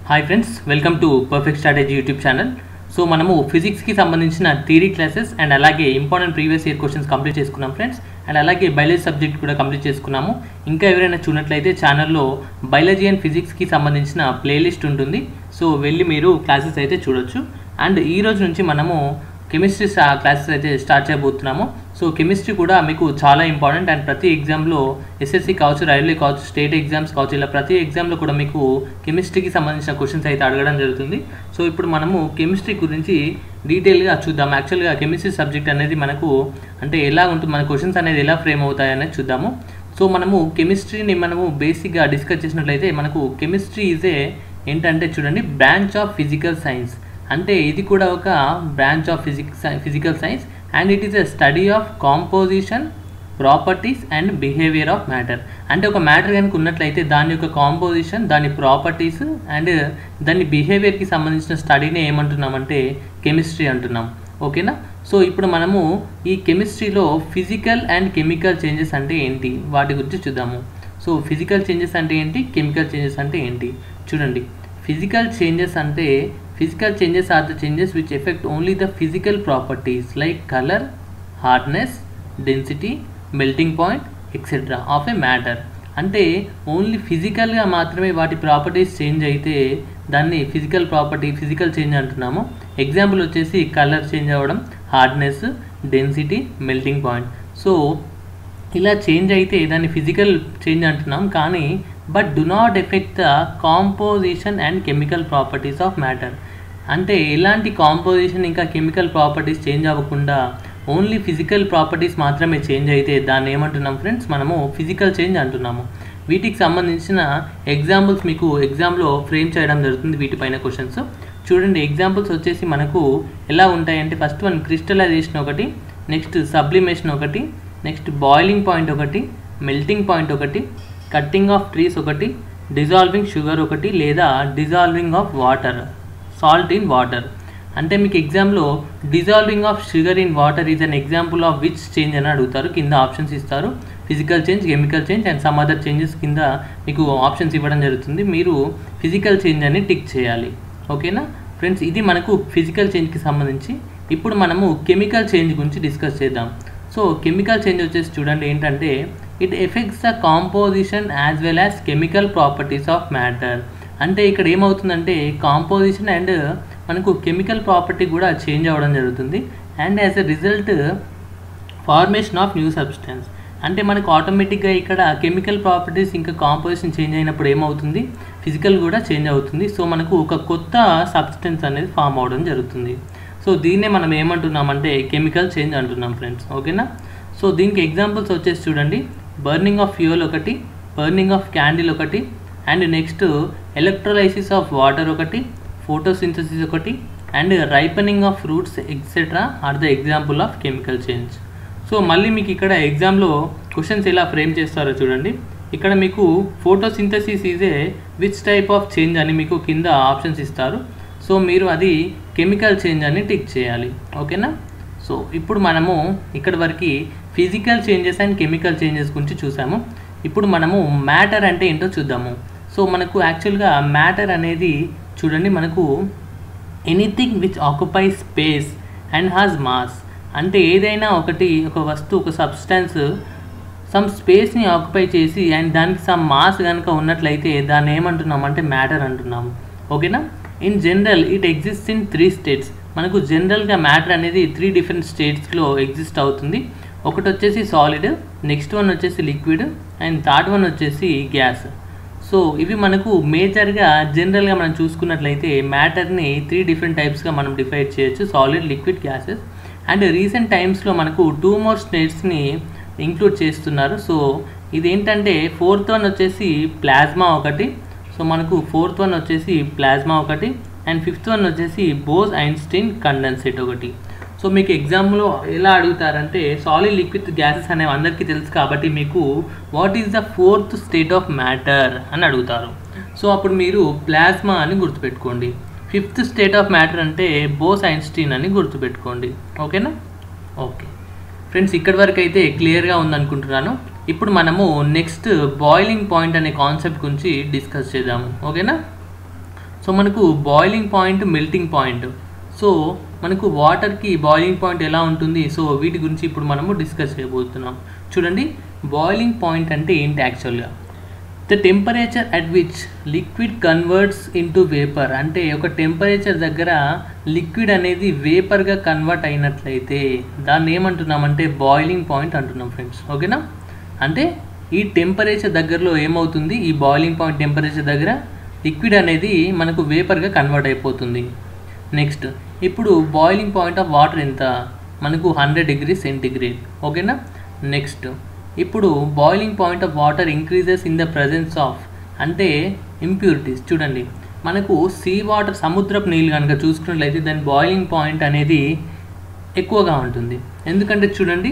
hi friends welcome to perfect strategy YouTube channel so మనము ఫిజిక్స్కి సంబంధించిన థియరీ క్లాసెస్ అండ్ అలాగే important previous year questions complete చేసుకున్నాం friends and అలాగే biology subject కూడా కంప్లీట్ చేసుకున్నాము ఇంకా ఎవరైనా చూడనట్లయితే ఛానల్లో బయాలజీ అండ్ ఫిజిక్స్కి సంబంధించిన ప్లేలిస్ట్ ఉంటుంది సో వెళ్ళి మీరు క్లాసెస్ అయితే చూడొచ్చు అండ్ ఈ రోజు నుంచి మనము కెమిస్ట్రీ క్లాసెస్ అయితే స్టార్ట్ చేయబోతున్నాము సో కెమిస్ట్రీ కూడా మీకు చాలా ఇంపార్టెంట్ అండ్ ప్రతి ఎగ్జామ్లో ఎస్ఎస్సి కావచ్చు రైల్వే కావచ్చు స్టేట్ ఎగ్జామ్స్ కావచ్చు ఇలా ప్రతి ఎగ్జామ్లో కూడా మీకు కెమిస్ట్రీకి సంబంధించిన క్వశ్చన్స్ అయితే అడగడం జరుగుతుంది సో ఇప్పుడు మనము కెమిస్ట్రీ గురించి డీటెయిల్గా చూద్దాం యాక్చువల్గా కెమిస్ట్రీ సబ్జెక్ట్ అనేది మనకు అంటే ఎలా ఉంటుంది మన క్వశ్చన్స్ అనేది ఎలా ఫ్రేమ్ అవుతాయి అనేది చూద్దాము సో మనము కెమిస్ట్రీని మనము బేసిక్గా డిస్కస్ చేసినట్లయితే మనకు కెమిస్ట్రీ ఈజ్ ఏ ఏంటంటే చూడండి బ్రాంచ్ ఆఫ్ ఫిజికల్ సైన్స్ అంటే ఇది కూడా ఒక branch of physics physical science and it is a study of composition properties and behaviour of matter అంటే ఒక మ్యాటర్ కనుక ఉన్నట్లయితే దాని యొక్క కాంపోజిషన్ దాని ప్రాపర్టీస్ అండ్ దాని బిహేవియర్కి సంబంధించిన స్టడీనే ఏమంటున్నామంటే కెమిస్ట్రీ అంటున్నాం ఓకేనా సో ఇప్పుడు మనము ఈ కెమిస్ట్రీలో ఫిజికల్ అండ్ కెమికల్ చేంజెస్ అంటే ఏంటి వాటి గురించి చూద్దాము సో ఫిజికల్ చేంజెస్ అంటే ఏంటి కెమికల్ చేంజెస్ అంటే ఏంటి చూడండి ఫిజికల్ చేంజెస్ అంటే physical changes are the changes which affect only the physical properties like colour hardness density melting point etcetera of a matter అంటే ఓన్లీ ఫిజికల్గా మాత్రమే వాటి ప్రాపర్టీస్ చేంజ్ అయితే దాన్ని ఫిజికల్ ప్రాపర్టీ ఫిజికల్ చేంజ్ అంటున్నాము ఎగ్జాంపుల్ వచ్చేసి colour change అవ్వడం hardness density melting point so ఇలా చేంజ్ అయితే దాన్ని ఫిజికల్ చేంజ్ అంటున్నాం కానీ but do not affect the composition and chemical properties of matter అంటే ఎలాంటి కాంపోజిషన్ ఇంకా కెమికల్ ప్రాపర్టీస్ చేంజ్ అవ్వకుండా ఓన్లీ ఫిజికల్ ప్రాపర్టీస్ మాత్రమే చేంజ్ అయితే దాన్ని ఏమంటున్నాం ఫ్రెండ్స్ మనము ఫిజికల్ చేంజ్ అంటున్నాము వీటికి సంబంధించిన ఎగ్జాంపుల్స్ మీకు ఎగ్జామ్లో ఫ్రేమ్ చేయడం జరుగుతుంది వీటిపైన క్వశ్చన్స్ చూడండి ఎగ్జాంపుల్స్ వచ్చేసి మనకు ఎలా ఉంటాయంటే ఫస్ట్ వన్ క్రిస్టలైజేషన్ ఒకటి నెక్స్ట్ సబ్లిమేషన్ ఒకటి నెక్స్ట్ బాయిలింగ్ పాయింట్ ఒకటి మెల్టింగ్ పాయింట్ ఒకటి కట్టింగ్ ఆఫ్ ట్రీస్ ఒకటి డిజాల్వింగ్ షుగర్ ఒకటి లేదా dissolving of water salt in water అంటే మీకు ఎగ్జామ్లో dissolving of sugar in water is an example of which change అని అడుగుతారు కింద ఆప్షన్స్ ఇస్తారు physical change chemical change and some other changes కింద మీకు ఆప్షన్స్ ఇవ్వడం జరుగుతుంది మీరు ఫిజికల్ చేంజ్ అని టిక్ చేయాలి ఓకేనా ఫ్రెండ్స్ ఇది మనకు ఫిజికల్ చేంజ్కి సంబంధించి ఇప్పుడు మనము కెమికల్ చేంజ్ గురించి డిస్కస్ చేద్దాం సో కెమికల్ చేంజ్ వచ్చేసి చూడండి ఏంటంటే it affects the composition as well as chemical properties of matter అంటే ఇక్కడ ఏమవుతుందంటే కాంపోజిషన్ అండ్ మనకు కెమికల్ ప్రాపర్టీ కూడా చేంజ్ అవ్వడం జరుగుతుంది and as a result formation of new substance అంటే మనకు ఆటోమేటిక్గా ఇక్కడ కెమికల్ ప్రాపర్టీస్ ఇంకా కాంపోజిషన్ చేంజ్ అయినప్పుడు ఏమవుతుంది ఫిజికల్ కూడా చేంజ్ అవుతుంది సో మనకు ఒక కొత్త సబ్స్టెన్స్ అనేది ఫామ్ అవడం జరుగుతుంది సో దీన్నే మనం ఏమంటున్నామంటే కెమికల్ చేంజ్ అంటున్నాం ఫ్రెండ్స్ ఓకేనా సో దీనికి ఎగ్జాంపుల్స్ వచ్చేసి చూడండి బర్నింగ్ ఆఫ్ ఫ్యూయల్ ఒకటి బర్నింగ్ ఆఫ్ క్యాండిల్ ఒకటి and next electrolysis of water ఒకటి ఫోటోసింథసిస్ ఒకటి and ripening of fruits etcetera are the example of chemical change so మళ్ళీ మీకు ఇక్కడ ఎగ్జామ్లో క్వశ్చన్స్ ఎలా ఫ్రేమ్ చేస్తారో చూడండి ఇక్కడ మీకు photosynthesis is a which type of change అని మీకు కింద ఆప్షన్స్ ఇస్తారు సో మీరు అది కెమికల్ చేంజ్ అని టిక్ చేయాలి ఓకేనా సో ఇప్పుడు మనము ఇక్కడ వరకు physical changes and chemical changes గురించి చూసాము ఇప్పుడు మనము మ్యాటర్ అంటే ఏంటో చూద్దాము సో మనకు యాక్చువల్గా మ్యాటర్ అనేది చూడండి మనకు anything which occupy space and has mass అంటే ఏదైనా ఒకటి ఒక వస్తువు ఒక సబ్స్టెన్స్ సమ్ స్పేస్ని ఆక్యుపై చేసి అండ్ దానికి సమ్ మాస్ కనుక ఉన్నట్లయితే దాన్ని ఏమంటున్నాం అంటే మ్యాటర్ అంటున్నాము ఓకేనా in general it exist in three states మనకు జనరల్గా మ్యాటర్ అనేది త్రీ డిఫరెంట్ స్టేట్స్లో ఎగ్జిస్ట్ అవుతుంది ఒకటి వచ్చేసి సాలిడ్ నెక్స్ట్ వన్ వచ్చేసి లిక్విడ్ అండ్ థర్డ్ వన్ వచ్చేసి గ్యాస్ సో ఇవి మనకు మేజర్గా జనరల్గా మనం చూసుకున్నట్లయితే మ్యాటర్ని త్రీ డిఫరెంట్ టైప్స్గా మనం డిఫైడ్ చేయొచ్చు solid liquid gases and recent టైమ్స్లో మనకు టూ మోర్ స్టేట్స్ని ఇంక్లూడ్ చేస్తున్నారు సో ఇదేంటంటే ఫోర్త్ వన్ వచ్చేసి ప్లాజ్మా ఒకటి సో మనకు ఫోర్త్ వన్ వచ్చేసి ప్లాజ్మా ఒకటి అండ్ ఫిఫ్త్ వన్ వచ్చేసి బోజ్ ఐన్స్టీన్ కండెన్సేట్ ఒకటి సో మీకు ఎగ్జామ్లో ఎలా అడుగుతారంటే సాలిడ్ లిక్విడ్ గ్యాసెస్ అనేవి అందరికీ తెలుసు కాబట్టి మీకు what is the fourth state of matter అని అడుగుతారు సో అప్పుడు మీరు ప్లాజ్మా అని గుర్తుపెట్టుకోండి ఫిఫ్త్ స్టేట్ ఆఫ్ మ్యాటర్ అంటే బోస్ ఐన్స్టీన్ అని గుర్తుపెట్టుకోండి ఓకేనా ఓకే ఫ్రెండ్స్ ఇక్కడి వరకు అయితే క్లియర్గా ఉందనుకుంటున్నాను ఇప్పుడు మనము నెక్స్ట్ బాయిలింగ్ పాయింట్ అనే కాన్సెప్ట్ గురించి డిస్కస్ చేద్దాము ఓకేనా సో మనకు boiling point melting point so మనకు వాటర్కి బాయిలింగ్ పాయింట్ ఎలా ఉంటుంది సో వీటి గురించి ఇప్పుడు మనము డిస్కస్ చేయబోతున్నాం చూడండి బాయిలింగ్ పాయింట్ అంటే ఏంటి యాక్చువల్గా the temperature at which liquid converts into vapour అంటే ఒక టెంపరేచర్ దగ్గర లిక్విడ్ అనేది వేపర్గా కన్వర్ట్ అయినట్లయితే దాన్ని ఏమంటున్నామంటే బాయిలింగ్ పాయింట్ అంటున్నాం ఫ్రెండ్స్ ఓకేనా అంటే ఈ టెంపరేచర్ దగ్గరలో ఏమవుతుంది ఈ బాయిలింగ్ పాయింట్ టెంపరేచర్ దగ్గర లిక్విడ్ అనేది మనకు వేపర్గా కన్వర్ట్ అయిపోతుంది నెక్స్ట్ ఇప్పుడు బాయిలింగ్ పాయింట్ ఆఫ్ వాటర్ ఎంత మనకు హండ్రెడ్ డిగ్రీ సెంటిగ్రేడ్ ఓకేనా నెక్స్ట్ ఇప్పుడు boiling point of water increases in the presence of అంటే ఇంప్యూరిటీస్ చూడండి మనకు సీ వాటర్ సముద్రపు నీళ్ళు కనుక చూసుకున్నట్లయితే దాని బాయిలింగ్ పాయింట్ అనేది ఎక్కువగా ఉంటుంది ఎందుకంటే చూడండి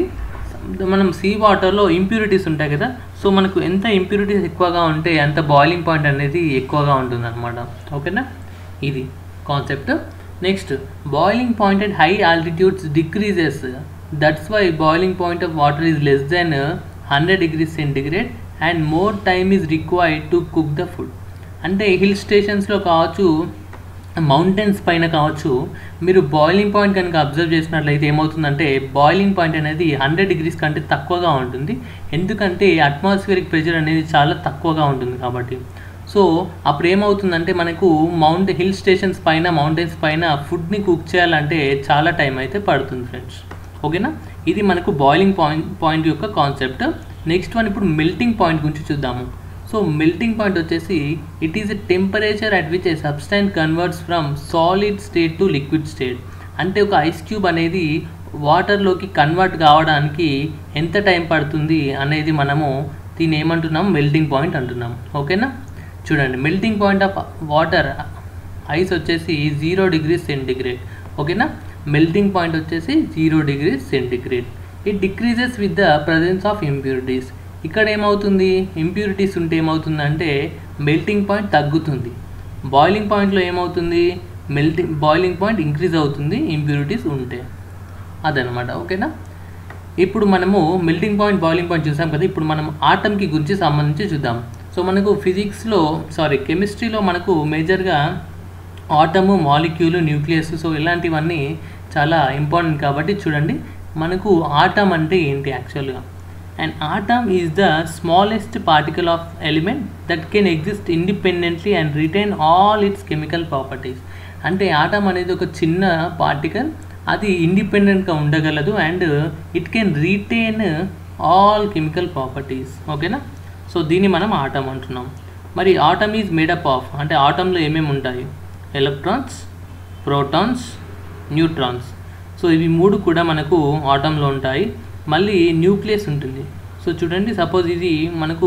మనం సీ వాటర్లో ఇంప్యూరిటీస్ ఉంటాయి కదా సో మనకు ఎంత ఇంప్యూరిటీస్ ఎక్కువగా ఉంటే అంత బాయిలింగ్ పాయింట్ అనేది ఎక్కువగా ఉంటుంది అనమాట ఓకేనా ఇది concept next boiling point at high altitudes decreases that's why boiling point of water is less than hundred degrees centigrade and more time is required to cook the food అంటే hill స్టేషన్స్లో కావచ్చు mountains పైన కావచ్చు మీరు boiling point కనుక observe చేసినట్లయితే ఏమవుతుందంటే boiling point అనేది హండ్రెడ్ డిగ్రీస్ కంటే తక్కువగా ఉంటుంది ఎందుకంటే అట్మాస్ఫియరిక్ ప్రెషర్ అనేది చాలా తక్కువగా ఉంటుంది కాబట్టి సో అప్పుడు ఏమవుతుందంటే మనకు మౌంట్ హిల్ స్టేషన్స్ పైన మౌంటైన్స్ పైన ఫుడ్ని కుక్ చేయాలంటే చాలా టైం అయితే పడుతుంది ఫ్రెండ్స్ ఓకేనా ఇది మనకు బాయిలింగ్ పాయింట్ పాయింట్ యొక్క కాన్సెప్ట్ నెక్స్ట్ వన్ ఇప్పుడు మెల్టింగ్ పాయింట్ గురించి చూద్దాము సో మెల్టింగ్ పాయింట్ వచ్చేసి it is a temperature at which a substance converts from solid state to liquid state అంటే ఒక ఐస్ క్యూబ్ అనేది వాటర్లోకి కన్వర్ట్ కావడానికి ఎంత టైం పడుతుంది అనేది మనము దీన్ని ఏమంటున్నాం మెల్టింగ్ పాయింట్ అంటున్నాం ఓకేనా చూడండి melting point of water ice వచ్చేసి జీరో డిగ్రీ సెంటిగ్రేడ్ ఓకేనా మెల్టింగ్ పాయింట్ వచ్చేసి zero degree centigrade it decreases with the presence of impurities ఇక్కడ ఏమవుతుంది ఇంప్యూరిటీస్ ఉంటే ఏమవుతుందంటే మెల్టింగ్ పాయింట్ తగ్గుతుంది బాయిలింగ్ పాయింట్లో ఏమవుతుంది మెల్టింగ్ బాయిలింగ్ పాయింట్ ఇంక్రీజ్ అవుతుంది ఇంప్యూరిటీస్ ఉంటే అదనమాట ఓకేనా ఇప్పుడు మనము మెల్టింగ్ పాయింట్ బాయిలింగ్ పాయింట్ చూసాం కదా ఇప్పుడు మనం ఆటంకి గురించి సంబంధించి చూద్దాం సో మనకు ఫిజిక్స్లో సారీ కెమిస్ట్రీలో మనకు మేజర్గా ఆటము మాలిక్యూలు న్యూక్లియస్ సో ఇలాంటివన్నీ చాలా ఇంపార్టెంట్ కాబట్టి చూడండి మనకు ఆటమ్ అంటే ఏంటి యాక్చువల్గా and atom is the smallest particle of element that can exist independently and retain all its chemical properties అంటే ఆటమ్ అనేది ఒక చిన్న పార్టికల్ అది ఇండిపెండెంట్గా ఉండగలదు and it can retain all chemical properties ఓకేనా సో దీన్ని మనం ఆటమ్ అంటున్నాం మరి ఆటమ్ ఈజ్ మేడప్ ఆఫ్ అంటే ఆటంలో ఏమేమి ఉంటాయి ఎలక్ట్రాన్స్ ప్రోటాన్స్ న్యూట్రాన్స్ సో ఇవి మూడు కూడా మనకు ఆటంలో ఉంటాయి మళ్ళీ న్యూక్లియస్ ఉంటుంది సో చూడండి సపోజ్ ఇది మనకు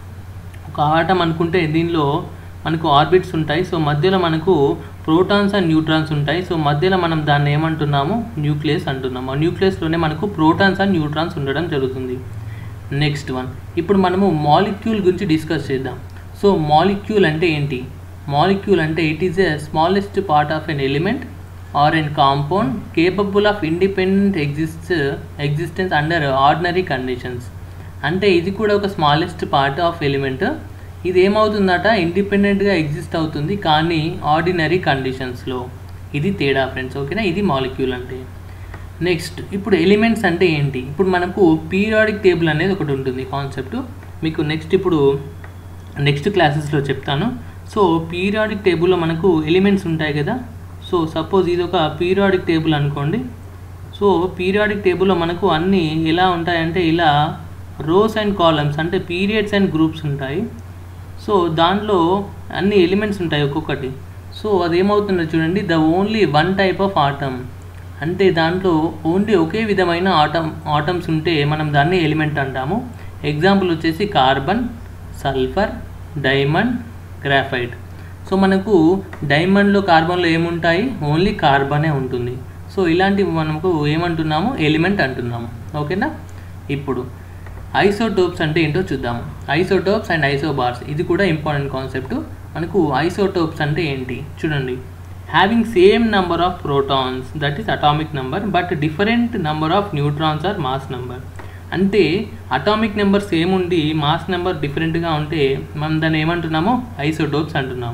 ఒక ఆటం అనుకుంటే దీనిలో మనకు ఆర్బిట్స్ ఉంటాయి సో మధ్యలో మనకు ప్రోటాన్స్ అండ్ న్యూట్రాన్స్ ఉంటాయి సో మధ్యలో మనం దాన్ని ఏమంటున్నాము న్యూక్లియస్ అంటున్నాము ఆ న్యూక్లియస్లోనే మనకు ప్రోటాన్స్ అండ్ న్యూట్రాన్స్ ఉండడం జరుగుతుంది నెక్స్ట్ వన్ ఇప్పుడు మనము మాలిక్యూల్ గురించి డిస్కస్ చేద్దాం సో మాలిక్యూల్ అంటే ఏంటి మాలిక్యూల్ అంటే it is a smallest part of an element or an compound capable of independent exist existence under ordinary conditions అంటే ఇది కూడా ఒక స్మాలెస్ట్ పార్ట్ ఆఫ్ ఎలిమెంట్ ఇది ఏమవుతుందట ఇండిపెండెంట్గా ఎగ్జిస్ట్ అవుతుంది కానీ ఆర్డినరీ కండిషన్స్లో ఇది తేడా ఫ్రెండ్స్ ఓకేనా ఇది మాలిక్యూల్ అంటే నెక్స్ట్ ఇప్పుడు ఎలిమెంట్స్ అంటే ఏంటి ఇప్పుడు మనకు పీరియాడిక్ టేబుల్ అనేది ఒకటి ఉంటుంది కాన్సెప్ట్ మీకు నెక్స్ట్ ఇప్పుడు నెక్స్ట్ క్లాసెస్లో చెప్తాను సో పీరియాడిక్ టేబుల్లో మనకు ఎలిమెంట్స్ ఉంటాయి కదా సో సపోజ్ ఇది ఒక పీరియాడిక్ టేబుల్ అనుకోండి సో పీరియాడిక్ టేబుల్లో మనకు అన్నీ ఎలా ఉంటాయంటే ఇలా రోస్ అండ్ కాలమ్స్ అంటే పీరియడ్స్ అండ్ గ్రూప్స్ ఉంటాయి సో దాంట్లో అన్ని ఎలిమెంట్స్ ఉంటాయి ఒక్కొక్కటి సో అది ఏమవుతుందో చూడండి the only one type of atom అంటే దాంట్లో ఓన్లీ ఒకే విధమైన ఆటమ్ ఆటమ్స్ ఉంటే మనం దాన్ని ఎలిమెంట్ అంటాము ఎగ్జాంపుల్ వచ్చేసి carbon sulphur diamond graphite so మనకు డైమండ్లో కార్బన్లో ఏముంటాయి ఓన్లీ కార్బనే ఉంటుంది సో ఇలాంటివి మనకు ఏమంటున్నాము ఎలిమెంట్ అంటున్నాము ఓకేనా ఇప్పుడు ఐసోటోప్స్ అంటే ఏంటో చూద్దాము ఐసోటోప్స్ అండ్ ఐసోబార్స్ ఇది కూడా ఇంపార్టెంట్ కాన్సెప్ట్ మనకు ఐసోటోప్స్ అంటే ఏంటి చూడండి having same number of protons that is atomic number but different number of neutrons or mass number అంటే అటామిక్ నెంబర్ సేమ్ ఉండి మాస్ నెంబర్ డిఫరెంట్గా ఉంటే మనం దాన్ని ఏమంటున్నాము ఐసోటోప్స్ అంటున్నాము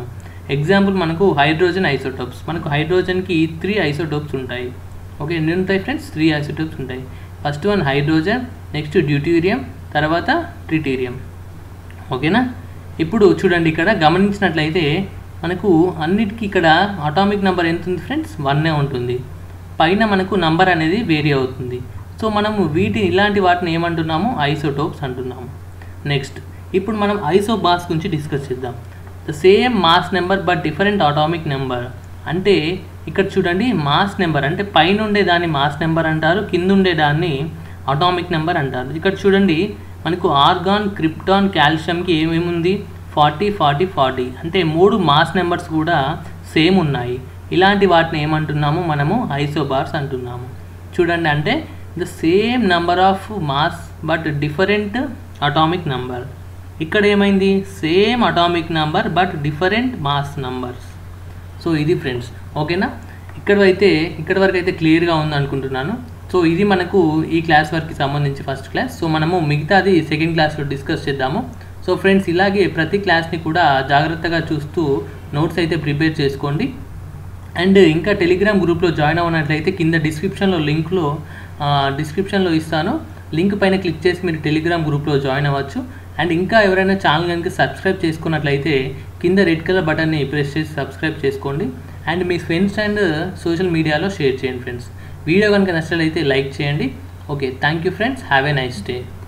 ఎగ్జాంపుల్ మనకు హైడ్రోజన్ ఐసోటోప్స్ మనకు హైడ్రోజన్కి త్రీ ఐసోటోప్స్ ఉంటాయి ఓకే ఎన్ని ఉంటాయి ఫ్రెండ్స్ త్రీ ఐసోటోప్స్ ఉంటాయి first one hydrogen next deuterium తర్వాత ట్రిటీరియం ఓకేనా ఇప్పుడు చూడండి ఇక్కడ గమనించినట్లయితే మనకు అన్నిటికీ ఇక్కడ అటామిక్ నెంబర్ ఎంత ఉంది ఫ్రెండ్స్ వన్నే ఉంటుంది పైన మనకు నంబర్ అనేది వేరీ అవుతుంది సో మనము వీటి ఇలాంటి వాటిని ఏమంటున్నాము ఐసోటోప్స్ అంటున్నాము నెక్స్ట్ ఇప్పుడు మనం ఐసోబాస్ గురించి డిస్కస్ చేద్దాం the same mass number but different atomic number అంటే ఇక్కడ చూడండి మాస్ నెంబర్ అంటే పైన ఉండే దాన్ని మాస్ నెంబర్ అంటారు కింద ఉండే దాన్ని అటామిక్ నెంబర్ అంటారు ఇక్కడ చూడండి మనకు ఆర్గాన్ క్రిప్టాన్ కాల్షియంకి ఏమేమి ఉంది ఫార్టీ ఫార్టీ ఫార్టీ అంటే మూడు మాస్ నెంబర్స్ కూడా సేమ్ ఉన్నాయి ఇలాంటి వాటిని ఏమంటున్నాము మనము ఐసోబార్స్ అంటున్నాము చూడండి అంటే the same number of mass but different atomic number ఇక్కడ ఏమైంది same atomic number but different mass numbers so ఇది ఫ్రెండ్స్ ఓకేనా ఇక్కడ అయితే ఇక్కడ వరకు అయితే క్లియర్గా ఉంది అనుకుంటున్నాను సో ఇది మనకు ఈ క్లాస్ వరకు సంబంధించి ఫస్ట్ క్లాస్ సో మనము మిగతాది సెకండ్ క్లాస్లో డిస్కస్ చేద్దాము సో ఫ్రెండ్స్ ఇలాగే ప్రతి క్లాస్ని కూడా జాగ్రత్తగా చూస్తూ నోట్స్ అయితే ప్రిపేర్ చేసుకోండి అండ్ ఇంకా టెలిగ్రామ్ గ్రూప్లో జాయిన్ అవ్వనట్లయితే కింద డిస్క్రిప్షన్లో లింక్లో డిస్క్రిప్షన్లో ఇస్తాను లింక్ పైన క్లిక్ చేసి మీరు టెలిగ్రామ్ గ్రూప్లో జాయిన్ అవ్వచ్చు అండ్ ఇంకా ఎవరైనా ఛానల్ కనుక సబ్స్క్రైబ్ చేసుకున్నట్లయితే కింద రెడ్ కలర్ బటన్ని ప్రెస్ చేసి సబ్స్క్రైబ్ చేసుకోండి అండ్ మీ ఫ్రెండ్స్ అండ్ సోషల్ మీడియాలో షేర్ చేయండి ఫ్రెండ్స్ వీడియో కనుక నచ్చినట్లయితే లైక్ చేయండి okay thank you friends have a nice day